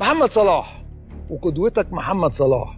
محمد صلاح وقدوتك محمد صلاح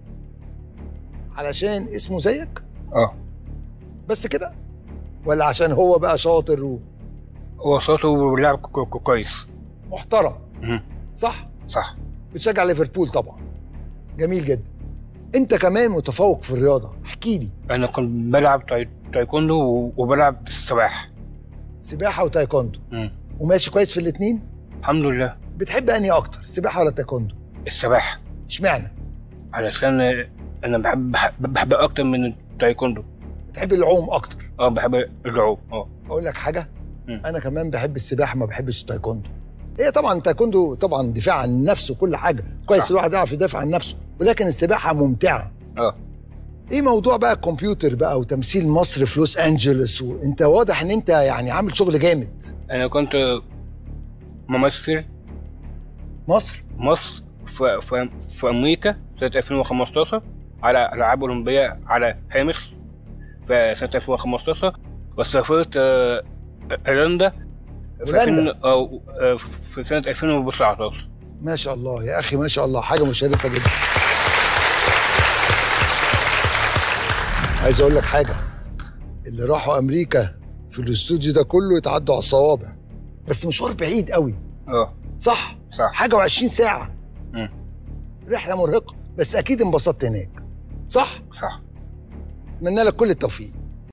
علشان اسمه زيك اه بس كده ولا عشان هو بقى شاطر هو صوته وبيلعب كو- كو- كويس ومحترم مهم. صح صح بتشجع ليفربول طبعا جميل جدا انت كمان متفوق في الرياضه احكي لي انا كنت بلعب تاي... تايكوندو و- وبلعب سباح سباحه وتايكوندو مم. وماشي كويس في الاثنين الحمد لله بتحب انهي اكتر سباحه ولا تايكوندو السباحة اشمعنى علشان انا بحب بحب, بحب اكتر من التايكوندو بتحب العوم اكتر اه بحب العوم اه اقول لك حاجه مم. انا كمان بحب السباحه ما بحبش التايكوندو هي طبعا التايكوندو طبعا دفاع عن نفسه كل حاجه كويس صح. الواحد يعرف يدافع عن نفسه ولكن السباحه ممتعه اه ايه موضوع بقى الكمبيوتر بقى وتمثيل مصر في لوس انجلوس وانت واضح ان انت يعني عامل شغل جامد انا كنت ممثل مصر مصر في, في, في امريكا سنة 2015 على العاب اولمبية على هامش في سنة 2015 وسافرت آه، ايرلندا في هولندا. 2000 آه، آه، في سنة 2019 ما شاء الله يا اخي ما شاء الله حاجه مشرفه جدا عايز اقول لك حاجه اللي راحوا امريكا في الاستوديو ده كله يتعدوا على الصوابع بس مشوار بعيد قوي اه صح صح حاجه و20 ساعه مم. رحله مرهقه بس اكيد انبسطت هناك صح صح اتمنى لك كل التوفيق